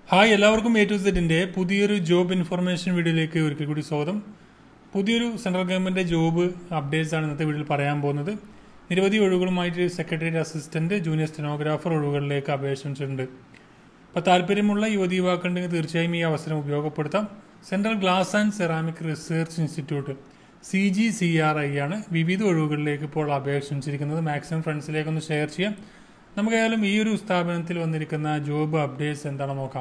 hi എല്ലാവർക്കും A to സെറ്റിന്റെ പുതിയൊരു ജോബ് ഇൻഫർമേഷൻ വീഡിയോയിലേക്ക് ഒരിക്കൽ കൂടി സ്വാഗതം പുതിയൊരു സെൻട്രൽ ഗവൺമെന്റ് ജോബ് അപ്ഡേറ്റ്സ് ആണ് ഇന്നത്തെ വീഡിയോയിൽ പറയാൻ പോകുന്നത് നിരവധി ഒഴിവുകളുമായിട്ട് സെക്രട്ടേറിയറ്റ് അസിസ്റ്റന്റ് ജൂനിയർ സ്റ്റെനോഗ്രാഫർ ഒഴിവുകളിലേക്ക് അപേക്ഷിച്ചിട്ടുണ്ട് അപ്പോൾ താല്പര്യമുള്ള യുവതി യുവാക്കളുണ്ടെങ്കിൽ തീർച്ചയായും ഈ അവസരം ഉപയോഗപ്പെടുത്താം central glass and ceramic research institute C G C R I ആണ് വിവിധ ഒഴിവുകളിലേക്ക് ഇപ്പോൾ അപേക്ഷിച്ചിരിക്കുന്നത് മാക്സിമം ഫ്രണ്ട്സിലേക്കൊന്ന് ഷെയർ ചെയ്യാം നമുക്കേതായാലും ഈ ഒരു സ്ഥാപനത്തിൽ വന്നിരിക്കുന്ന ജോബ് അപ്ഡേറ്റ്സ് എന്താണെന്ന് നോക്കാം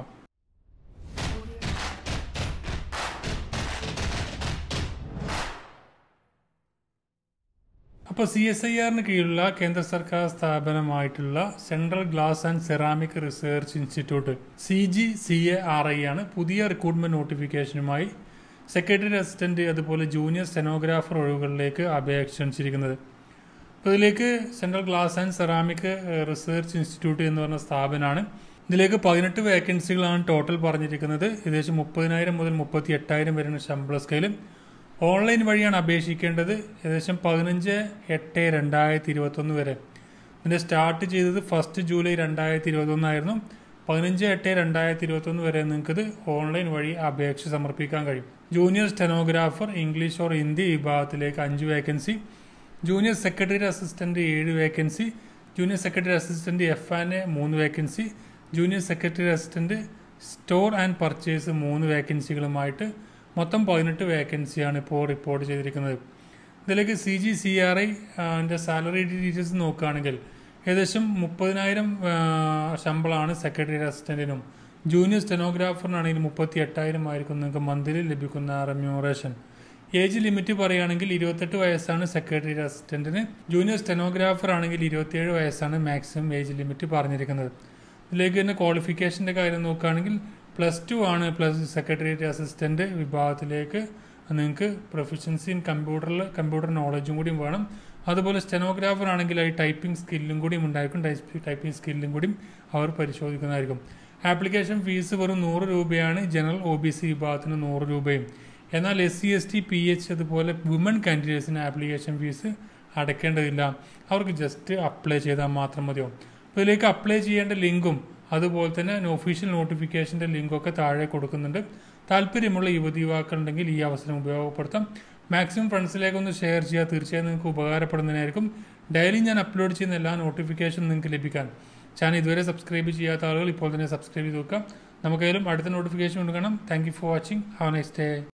അപ്പോൾ സി എസ് ഐ ആറിന് കീഴിലുള്ള കേന്ദ്ര സർക്കാർ സ്ഥാപനമായിട്ടുള്ള central glass and ceramic research institute C G C A R I ആണ് പുതിയ റിക്രൂട്ട്മെന്റ് നോട്ടിഫിക്കേഷനുമായി സെക്രട്ടറി അസിസ്റ്റന്റ് അതുപോലെ ജൂനിയർ സ്റ്റെനോഗ്രാഫർ ഒഴിവുകളിലേക്ക് അപേക്ഷിച്ചിരിക്കുന്നത് അപ്പോൾ ഇതിലേക്ക് central glass and ceramic research institute എന്ന് പറഞ്ഞ സ്ഥാപനമാണ് ഇതിലേക്ക് പതിനെട്ട് വേക്കൻസികളാണ് ടോട്ടൽ പറഞ്ഞിരിക്കുന്നത് ഏകദേശം മുപ്പതിനായിരം മുതൽ മുപ്പത്തി എട്ടായിരം വരെയാണ് ശമ്പള സ്കെയിലും ഓൺലൈൻ വഴിയാണ് അപേക്ഷിക്കേണ്ടത് ഏകദേശം പതിനഞ്ച് എട്ട് രണ്ടായിരത്തി ഇരുപത്തൊന്ന് വരെ ഇതിന്റെ സ്റ്റാർട്ട് ചെയ്തത് ഫസ്റ്റ് ജൂലൈ രണ്ടായിരത്തി ഇരുപത്തൊന്നായിരുന്നു പതിനഞ്ച് എട്ട് രണ്ടായിരത്തി ഇരുപത്തൊന്ന് വരെ നിങ്ങൾക്ക് ഇത് ഓൺലൈൻ വഴി അപേക്ഷ സമർപ്പിക്കാൻ കഴിയും junior stenographer English or Hindi വിഭാഗത്തിലേക്ക് അഞ്ച് വേക്കൻസി ജൂനിയർ സെക്രട്ടറി അസിസ്റ്റന്റ് ഏഴ് vacancy junior secretary assistant F and മൂന്ന് vacancy junior secretary assistant store and purchase മൂന്ന് വേക്കൻസികളുമായിട്ട് മൊത്തം പതിനെട്ട് വേക്കൻസിയാണ് ഇപ്പോൾ റിപ്പോർട്ട് ചെയ്തിരിക്കുന്നത് ഇതിലേക്ക് C G C R I salary details നോക്കുകയാണെങ്കിൽ ഏകദേശം മുപ്പതിനായിരം ശമ്പളമാണ് സെക്രട്ടറി അസിസ്റ്റന്റിനും ജൂനിയർ സ്റ്റെനോഗ്രാഫറിനാണെങ്കിൽ മുപ്പത്തി എട്ടായിരം ആയിരിക്കും നിങ്ങൾക്ക് മന്ത്ലി ലഭിക്കുന്ന റെമ്യൂറേഷൻ ഏജ് ലിമിറ്റ് പറയുകയാണെങ്കിൽ ഇരുപത്തെട്ട് വയസ്സാണ് സെക്രട്ടറി അസിസ്റ്റന്റിന് ജൂനിയർ സ്റ്റെനോഗ്രാഫർ ആണെങ്കിൽ ഇരുപത്തിയേഴ് വയസ്സാണ് മാക്സിമം ഏജ് ലിമിറ്റ് പറഞ്ഞിരിക്കുന്നത് ഇതിലേക്ക് തന്നെ ക്വാളിഫിക്കേഷൻ്റെ കാര്യം നോക്കുകയാണെങ്കിൽ പ്ലസ് ടു ആണ് പ്ലസ് സെക്രട്ടേറിയറ്റ് അസിസ്റ്റന്റ് വിഭാഗത്തിലേക്ക് നിങ്ങൾക്ക് പ്രൊഫഷൻസി ഇൻ കമ്പ്യൂട്ടറിൽ കമ്പ്യൂട്ടർ നോളജും കൂടിയും വേണം അതുപോലെ സ്റ്റെനോഗ്രാഫർ ആണെങ്കിൽ ഈ ടൈപ്പിംഗ് സ്കില്ലും കൂടിയും ഉണ്ടായിരിക്കും ടൈപ്പിംഗ് സ്കില്ലും കൂടിയും അവർ പരിശോധിക്കുന്നതായിരിക്കും ആപ്ലിക്കേഷൻ ഫീസ് വെറും നൂറ് രൂപയാണ് ജനറൽ ഒ ബി സി വിഭാഗത്തിന് നൂറ് രൂപയും എന്നാൽ S C S T P H അതുപോലെ വുമൺ കാൻഡിഡേറ്റ്സിന് ആപ്ലിക്കേഷൻ ഫീസ് അടയ്ക്കേണ്ടതില്ല അവർക്ക് ജസ്റ്റ് അപ്ലൈ ചെയ്താൽ മാത്രം മതിയാവും അപ്പോൾ ഇതിലേക്ക് അപ്ലൈ ചെയ്യേണ്ട ലിങ്കും അതുപോലെ തന്നെ ഒഫീഷ്യൽ നോട്ടിഫിക്കേഷൻ്റെ ലിങ്കൊക്കെ താഴെ കൊടുക്കുന്നുണ്ട് താല്പര്യമുള്ള യുവതി യുവാക്കളുണ്ടെങ്കിൽ ഈ അവസരം ഉപയോഗപ്പെടുത്താം മാക്സിമം ഫ്രണ്ട്സിലേക്കൊന്ന് ഷെയർ ചെയ്യുക തീർച്ചയായും നിങ്ങൾക്ക് ഉപകാരപ്പെടുന്നതിനായിരിക്കും ഡെയിലി ഞാൻ അപ്ലോഡ് ചെയ്യുന്ന എല്ലാ നോട്ടിഫിക്കേഷനും നിങ്ങൾക്ക് ലഭിക്കാൻ ചാനൽ ഇതുവരെ സബ്സ്ക്രൈബ് ചെയ്യാത്ത ആളുകൾ ഇപ്പോൾ തന്നെ സബ്സ്ക്രൈബ് ചെയ്ത് വെക്കാം നമുക്കായാലും അടുത്ത നോട്ടിഫിക്കേഷൻ കൊടുക്കണം thank you for watching have next day